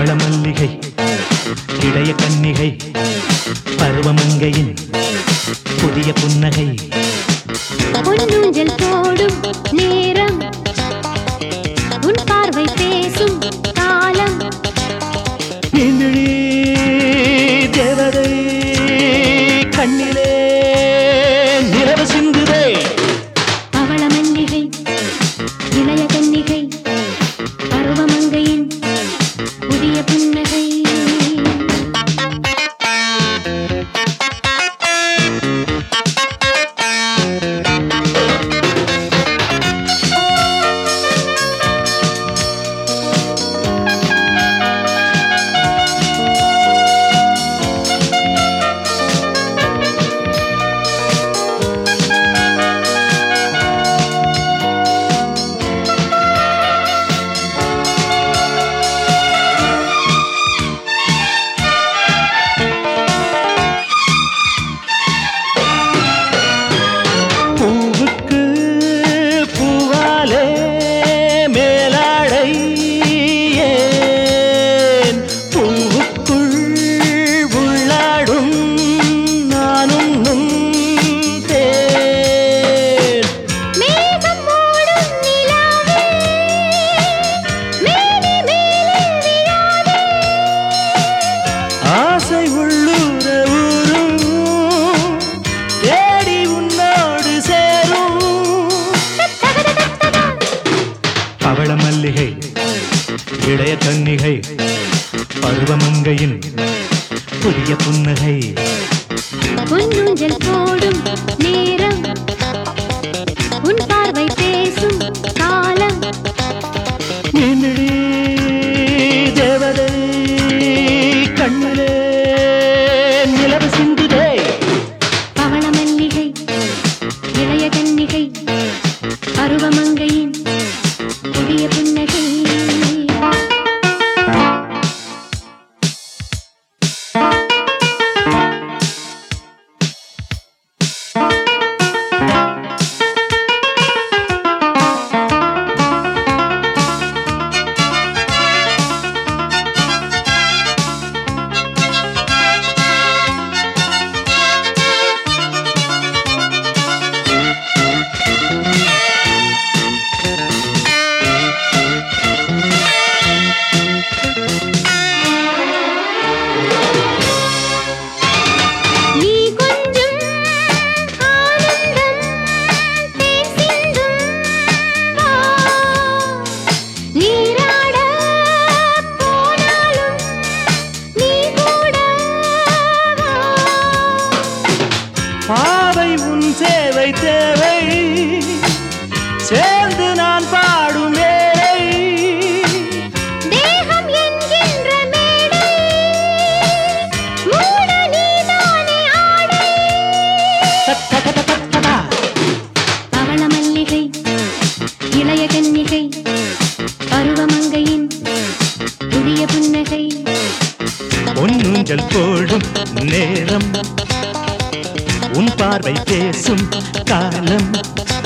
பவள மல்லிகை இளைய கன்னிகை பருவமங்கையின் புதிய புன்னகை பொன்னூஞ்சல் போடும் நேரம் உன் பார்வை பேசும் காலம் நிமிழி தேவதை கண்ணிலே நிலவு சிந்துதே பவள மல்லிகை இளைய கன்னிகை பருவமங்கையின் புதிய புன்னகை பூவுக்கு பூவாலே மேலாடை ஏன் பூவுக்குள் உள்ளாடும் நானும் நும் தேன் மேகம் மூடும் நிலாவே மேனி மேலே விழாதே ஆசை உள்ளூர ஊரும் தேடி உன்னோடு சேரும் பவள மல்லிகை இளைய கன்னிகை பருவமங்கையின் புதிய புன்னகை பொன்னூஞ்சல் போடும் நேரம் உன் பார்வை பேசும் காலம் நிமிழி தேவதை கண்ணிலே நிலவு சிந்துதே பவள மல்லிகை இளைய கன்னிகை பருவமங்கையின் புதிய புன்னகை நீ கொஞ்சம் ஆனந்தம் தேன் சிந்தும் வா நீராட போனாலும் நீ கூட வா பாவை உன் சேவை தேவை சேர்ந்து நான் பாடும் ஏழை தேகம் என்கின்ற மேடை மூட நீதானே ஆடை பவள மல்லிகை இளைய கன்னிகை பருவமங்கையின் புதிய புன்னகை பொன்னூஞ்சல் போடும் நேரம் உன் பார்வை பேசும் காலம்